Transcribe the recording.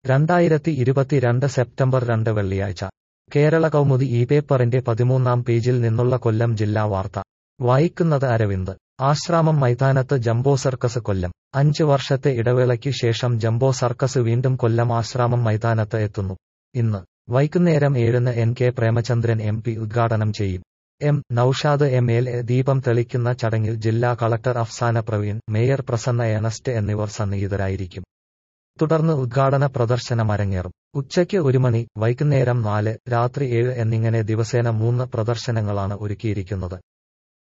രണ്ടായിരത്തി ഇരുപത്തിരണ്ട് സെപ്റ്റംബർ രണ്ട് വെള്ളിയാഴ്ച കേരള കൗമുദി ഈ പേപ്പറിന്റെ പതിമൂന്നാം പേജിൽ നിന്നുള്ള കൊല്ലം ജില്ലാ വാർത്ത വായിക്കുന്നത് അരവിന്ദ് ആശ്രാമം മൈതാനത്ത് ജംബോ സർക്കസ് കൊല്ലം അഞ്ച് വർഷത്തെ ഇടവേളയ്ക്ക് ശേഷം ജംബോ സർക്കസ് വീണ്ടും കൊല്ലം ആശ്രാമം മൈതാനത്ത് എത്തുന്നു ഇന്ന് വൈകുന്നേരം ഏഴിന് N K Premachandran M P ഉദ്ഘാടനം ചെയ്യും M Noushad M L A ദീപം തെളിക്കുന്ന ചടങ്ങിൽ ജില്ലാ collector Afsana Praveen mayor Prasanna Ernest എന്നിവർ സന്നിഹിതരായിരിക്കും തുടർന്ന് ഉദ്ഘാടന പ്രദർശനം അരങ്ങേറും ഉച്ചയ്ക്ക് ഒരു മണി വൈകുന്നേരം നാല് രാത്രി ഏഴ് എന്നിങ്ങനെ ദിവസേന മൂന്ന് പ്രദർശനങ്ങളാണ് ഒരുക്കിയിരിക്കുന്നത്